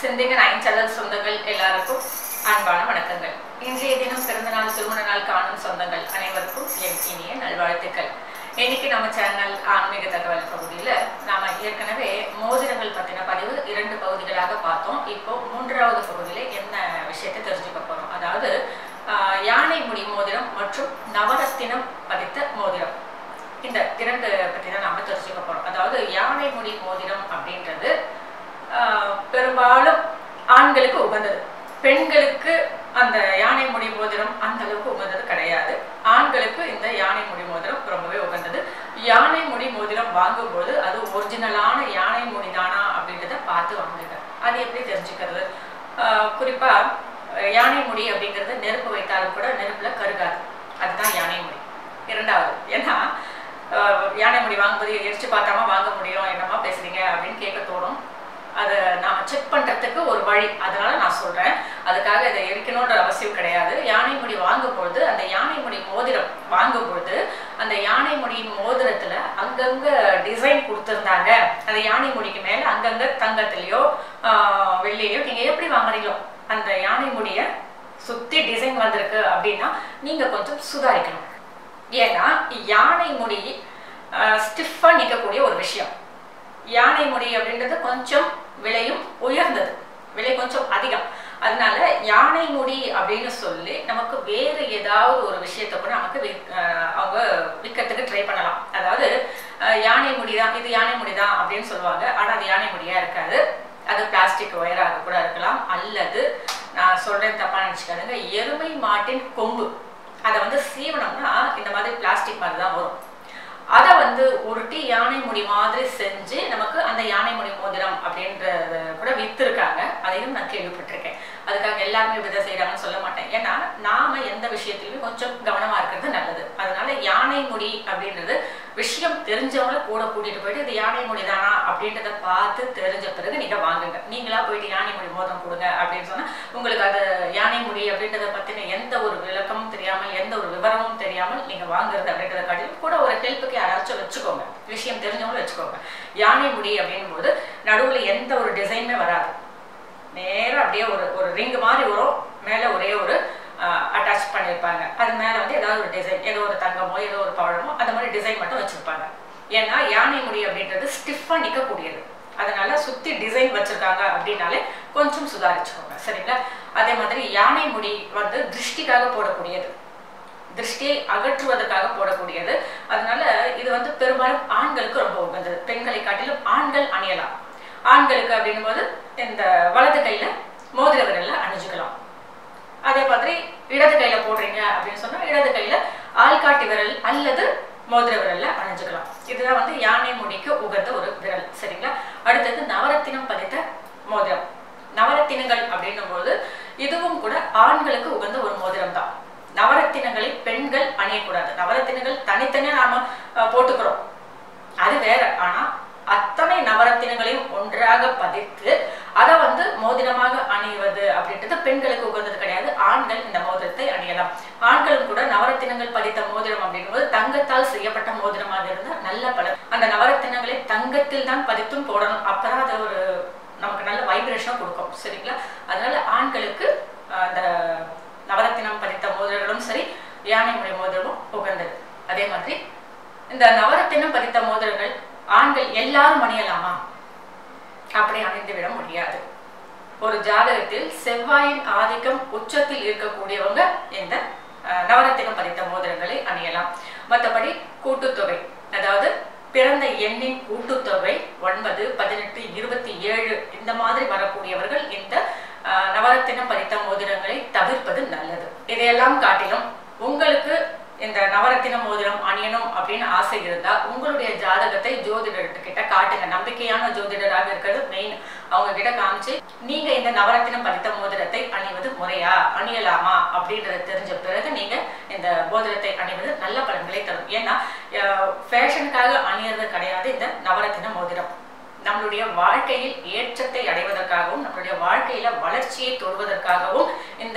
சிந்திங்க nine channel சொந்தங்கள் எல்லாருக்கும் அன்பான வணக்கங்கள் இன்றைய தினம் பிறந்த நாள் திருமண நாள் காணும் சொந்தங்கள் அனைவருக்கும் என் இனிய நல்வாழ்த்துக்கள் இன்னைக்கு நம்ம சேனல் ஆன்மீக தகவல் பகுதியில் நாம ஏற்கனவே மோதிரங்கள் பற்றின பதிவு இரண்டு பகுதிகளாக பார்த்தோம் இப்போ மூன்றாவது பகுதியில் என்ன விஷயத்தை தெரிஞ்சுக்க போறோம் அதாவது ஆஹ், யானை முடி மோதிரம் மற்றும் நவரத்தினம் பதித்த மோதிரம் இந்த இரண்டு பற்றி தான் நாம தெரிஞ்சுக்க போறோம் அதாவது யானை முடி மோதிரம் அப்படின்றது ஆஹ், பெரும்பாலும் ஆண்களுக்கு உகந்தது பெண்களுக்கு அந்த யானை முடி மோதிரம் அந்த அளவுக்கு உகந்தது கிடையாது ஆண்களுக்கு இந்த யானை முடி மோதிரம் ரொம்பவே உகந்தது யானை முடி மோதிரம் வாங்கும்போது அது ஒரிஜினலான யானை முடி தானா அப்படின்றத பார்த்து வாங்குங்க அது எப்படி தெரிஞ்சுக்கிறது ஆஹ், குறிப்பா அஹ், யானை முடி அப்படிங்கிறது நெருப்பு வைத்தாலும் கூட நெருப்புல கருகாது அதுதான் யானை முடி இரண்டாவது ஏன்னா ஆஹ், யானை முடி வாங்கும்போது எரிச்சு பார்த்தாம வாங்க முடியும் என்னமா பேசுறீங்க அப்படின்னு கேட்க தோணும் அதை நாம செக் பண்றதுக்கு ஒரு வழி அதனால நான் சொல்றேன் அதுக்காக இதை எரிக்கணுன்ற அவசியம் கிடையாது யானை முடி வாங்கும்பொழுது அந்த யானை முடி மோதிரம் வாங்கும்பொழுது அந்த யானை முடி மோதிரத்துல அங்கங்க டிசைன் கொடுத்துருந்தாங்க அந்த யானை முடிக்கு மேல அங்கங்க தங்கத்திலயோ ஆஹ், வெள்ளியோ நீங்க எப்படி வாங்குறீங்களோ அந்த யானை முடிய சுத்தி டிசைன் வந்திருக்கு அப்படின்னா நீங்க கொஞ்சம் சுதாரிக்கணும் ஏன்னா யானை முடி ஸ்டிஃபா நிற்கக்கூடிய ஒரு விஷயம் யானை முடி அப்படின்றது கொஞ்சம் விலையும் உயர்ந்தது விலை கொஞ்சம் அதிகம் அதனால யானை முடி அப்படின்னு சொல்லி நமக்கு வேறு ஏதாவது ஒரு விஷயத்த கூட நமக்கு விக்- அஹ் அவங்க விற்கிறதுக்கு ட்ரை பண்ணலாம் அதாவது அஹ் யானை முடி தான் இது யானை முடி தான் அப்படின்னு சொல்லுவாங்க ஆனா அது யானை முடியா இருக்காது அது பிளாஸ்டிக் ஒயராக கூட இருக்கலாம் அல்லது நான் சொல்றேன் தப்பா நினைச்சுக்காதுங்க எருமை மாட்டின் கொம்பு அதை வந்து சீவனம்னா இந்த மாதிரி பிளாஸ்டிக் மாதிரி தான் வரும் அதை வந்து உருட்டி யானை முடி மாதிரி செஞ்சு நமக்கு அந்த யானை முடி மோதிரம் அப்படின்றத கூட வித்திருக்காங்க அதையும் நான் கேள்விப்பட்டிருக்கேன் அதுக்காக எல்லாருமே இப்படி செய்யறாங்கன்னு சொல்ல மாட்டேன் ஏன்னா நாம எந்த விஷயத்திலுமே கொஞ்சம் கவனமா இருக்கிறது நல்லது அதனால யானை முடி அப்படின்றது விஷயம் தெரிஞ்சவங்கள கூட கூட்டிட்டு போயிட்டு இது யானை முடி தானா அப்படின்றத பார்த்து தெரிஞ்ச பிறகு நீங்க வாங்குங்க நீங்களா போயிட்டு யானை முடி மோதிரம் கொடுங்க அப்படின்னு சொன்னா உங்களுக்கு அது யானை முடி அப்படின்றத பத்தின எந்த ஒரு விளக்கமும் தெரியாமல் எந்த ஒரு விவரமும் தெரியாமல் நீங்க வாங்குறது அப்படின்றத காட்டிலும் கூட ஒரு ஹெல்ப்புக்கு யாராச்சும் வச்சுக்கோங்க விஷயம் தெரிஞ்சவங்களும் வச்சுக்கோங்க யானை முடி அப்படின்னும் போது நடுவுல எந்த ஒரு டிசைனுமே வராது நேரா அப்படியே ஒரு ஒரு ரிங் மாதிரி வரும் மேல ஒரே ஒரு அட்டாச் பண்ணியிருப்பாங்க அது மேல வந்து ஏதாவது ஒரு டிசைன் ஏதோ ஒரு தங்கமோ ஏதோ ஒரு பழமோ அந்த மாதிரி டிசைன் மட்டும் வச்சிருப்பாங்க ஏன்னா யானை முடி அப்படின்றது ஸ்டிஃபா நிற்கக்கூடியது அதனால சுத்தி டிசைன் வச்சிருக்காங்க அப்படின்னாலே கொஞ்சம் சுதாரிச்சுக்கோங்க சரிங்களா அதே மாதிரி யானை முடி வந்து திருஷ்டிக்காக போடக்கூடியது திருஷ்டியை அகற்றுவதற்காக போடக்கூடியது அதனால இது வந்து பெரும்பாலும் ஆண்களுக்கு ரொம்ப உகந்தது பெண்களை காட்டிலும் ஆண்கள் அணியலாம் ஆண்களுக்கு அப்படின்னும் போது இந்த வலது கையில மோதிர விரல்ல அணிஞ்சுக்கலாம் அதே மாதிரி இடது கையில போடுறீங்க அப்படின்னு சொன்னா இடது கையில ஆள்காட்டி விரல் அல்லது மோதிர விரல்ல அணிஞ்சுக்கலாம் இதுதான் வந்து யானை முடிக்கு உகந்த ஒரு விரல் சரிங்களா அடுத்தது நவரத்தினம் பதித்த மோதிரம் நவரத்தினங்கள் அப்படின்னும் போது இதுவும் கூட ஆண்களுக்கு உகந்த ஒரு மோதிரம் தான் நவரத்தினங்களை பெண்கள் அணியக்கூடாது நவரத்தினங்கள் தனித்தனியா நாம அஹ், போட்டுக்கிறோம் அது வேற ஆனா அத்தனை நவரத்தினங்களையும் ஒன்றாக பதித்து அதை வந்து மோதிரமாக அணிவது அப்படின்றது பெண்களுக்கு உகந்தது கிடையாது ஆண்கள் இந்த மோதிரத்தை அணியலாம் ஆண்களும் கூட நவரத்தினங்கள் பதித்த மோதிரம் அப்படிங்கும்போது தங்கத்தால் செய்யப்பட்ட மோதிரமாக இருந்தால் நல்ல பலன் அந்த நவரத்தினங்களை தங்கத்தில் தான் பதித்தும் போடணும் அப்பதான் அது ஒரு நமக்கு நல்ல வைப்ரேஷனும் கொடுக்கும் சரிங்களா அதனால ஆண்களுக்கு அஹ், அந்த நவரத்தினம் பதித்த மோதிரங்களும் சரி யானை முறை மோதிரமும் உகந்தது அதே மாதிரி இந்த நவரத்தினம் பதித்த மோதிரங்கள் ஆண்கள் எல்லாரும் அணியலாமா அப்படி அணிந்து விட முடியாது ஒரு ஜாதகத்தில் செவ்வாயின் ஆதிக்கம் உச்சத்தில் இருக்கக்கூடியவங்க இந்த அஹ், நவரத்தினம் பதித்த மோதிரங்களை அணியலாம் மற்றபடி கூட்டுத்தொகை அதாவது பிறந்த எண்ணின் கூட்டுத்தொகை ஒன்பது பதினெட்டு இருபத்தி ஏழு இந்த மாதிரி வரக்கூடியவர்கள் இந்த அஹ், நவரத்தினம் பதித்த மோதிரங்களை தவிர்ப்பது நல்லது இதையெல்லாம் காட்டிலும் உங்களுக்கு இந்த நவரத்தின மோதிரம் அணியணும் அப்படின்னு ஆசை இருந்தா உங்களுடைய ஜாதகத்தை ஜோதிடர்கிட்ட காட்டுங்க நம்பிக்கையான ஜோதிடராக இருக்கிறது மெயின் அவங்க கிட்ட காமிச்சு நீங்க இந்த நவரத்தினம் பதித்த மோதிரத்தை அணிவது முறையா அணியலாமா அப்படின்றத தெரிஞ்ச பிறகு நீங்க இந்த மோதிரத்தை அணிவது நல்ல பலன்களை தரும் ஏன்னா ஃபேஷனுக்காக அணியறது கிடையாது இந்த நவரத்தின மோதிரம் நம்மளுடைய வாழ்க்கையில் ஏற்றத்தை அடைவதற்காகவும் நம்மளுடைய வாழ்க்கையில வளர்ச்சியை தொடுவதற்காகவும் இந்த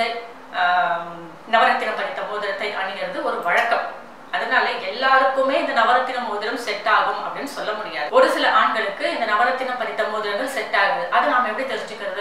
ஆம், நவரத்தினம் பதித்த மோதிரத்தை அணிகிறது ஒரு வழக்கம் அதனால எல்லாருக்குமே இந்த நவரத்தின மோதிரம் செட் ஆகும் அப்படின்னு சொல்ல முடியாது ஒரு சில ஆண்களுக்கு இந்த நவரத்தினம் பதித்த மோதிரங்கள் செட் ஆகுது அதை நாம எப்படி தெரிஞ்சுக்கிறது அப்படின்னா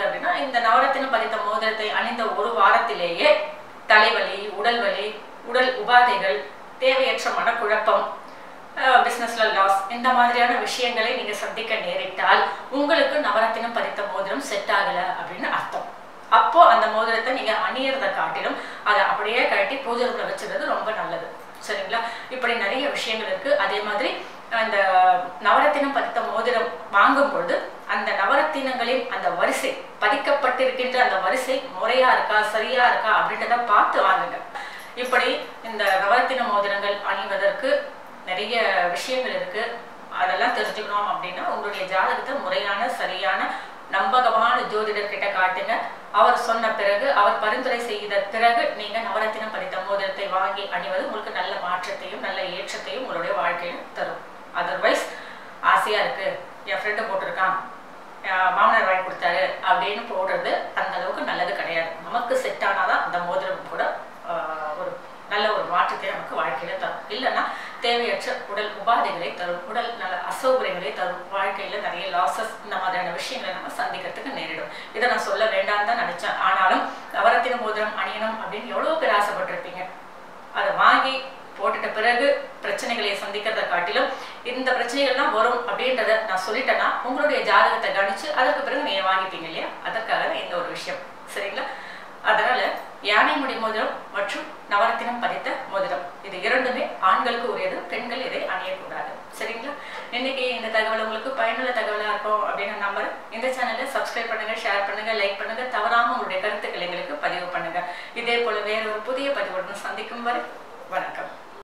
இந்த நவரத்தினம் பதித்த மோதிரத்தை அணிந்த ஒரு வாரத்திலேயே தலைவலி உடல் வலி உடல் உபாதைகள் தேவையற்ற மனக்குழப்பம் பிஸ்னஸ்ல லாஸ் இந்த மாதிரியான விஷயங்களை நீங்க சந்திக்க நேரிட்டால் உங்களுக்கு நவரத்தினம் பதித்த மோதிரம் செட் ஆகல அப்படின்னு அர்த்தம் அப்போ அந்த மோதிரத்தை நீங்க அணியறத காட்டிலும் அதை அப்படியே கழட்டி பூஜை ரூம்ல வச்சுறது ரொம்ப நல்லது சரிங்களா இப்படி நிறைய விஷயங்கள் இருக்கு அதே மாதிரி அந்த நவரத்தினம் பதித்த மோதிரம் வாங்கும் பொழுது அந்த நவரத்தினங்களின் அந்த வரிசை பதிக்கப்பட்டிருக்கின்ற அந்த வரிசை முறையா இருக்கா சரியா இருக்கா அப்படின்றத பார்த்து வாங்குங்க இப்படி இந்த நவரத்தின மோதிரங்கள் அணிவதற்கு நிறைய விஷயங்கள் இருக்கு அதெல்லாம் தெரிஞ்சுக்கணும் அப்படின்னா உங்களுடைய ஜாதகத்தை முறையான சரியான நம்பகமான ஜோதிடர் கிட்ட காட்டுங்க அவர் சொன்ன பிறகு அவர் பரிந்துரை செய்த பிறகு நீங்க நவரத்தினம் பதித்த மோதிரத்தை வாங்கி அணிவது உங்களுக்கு நல்ல மாற்றத்தையும் நல்ல ஏற்றத்தையும் உங்களுடைய வாழ்க்கையில் தரும் அதர்வைஸ் ஆசையா இருக்கு என் ஃப்ரெண்டு போட்டிருக்கான் மாமனார் வாங்கி கொடுத்தாரு அப்படின்னு போடுறது அந்த அளவுக்கு நல்லது கிடையாது நமக்கு செட் ஆனாதான் அந்த மோதிரம் கூட ஒரு நல்ல ஒரு மாற்றத்தை நமக்கு வாழ்க்கையில தரும் இல்லைன்னா தேவையற்ற உடல் உபாதைகளை தரும் உடல் நல்ல அசௌகரியங்களை தரும் வாழ்க்கையில நிறைய லாசஸ் இந்த மாதிரியான விஷயங்களை நம்ம சந்திக்கிறதுக்கு நேரிடும் இதை நான் சொல்ல வேண்டாம் தான் நினைச்சேன் ஆனாலும் நவரத்தின மோதிரம் அணியணும் அப்படின்னு எவ்வளவு பேர் ஆசைப்பட்டிருப்பீங்க அதை வாங்கி போட்டுட்ட பிறகு பிரச்சனைகளை சந்திக்கிறத காட்டிலும் இந்த பிரச்சனைகள்லாம் வரும் அப்படின்றத நான் சொல்லிட்டேன்னா உங்களுடைய ஜாதகத்தை கணிச்சு அதற்கு பிறகு நீங்க வாங்கிப்பீங்க இல்லையா அதற்காக இந்த ஒரு விஷயம் சரிங்களா அதனால யானை முடி மோதிரம் மற்றும் நவரத்தினம் பதித்த மோதிரம் இது இரண்டுமே ஆண்களுக்கு உரியது பெண்கள் இதை அணியக்கூடாது சரிங்களா இன்னைக்கு இந்த தகவல் உங்களுக்கு பயனுள்ள தகவலா இருக்கும் அப்படின்னு நம்பர் இந்த சேனலை சப்ஸ்கிரைப் பண்ணுங்க ஷேர் பண்ணுங்க லைக் பண்ணுங்க தவறாம உங்களுடைய கருத்துக்களை எங்களுக்கு பதிவு பண்ணுங்க இதே போல வேற ஒரு புதிய பதிவுடன் சந்திக்கும் வரை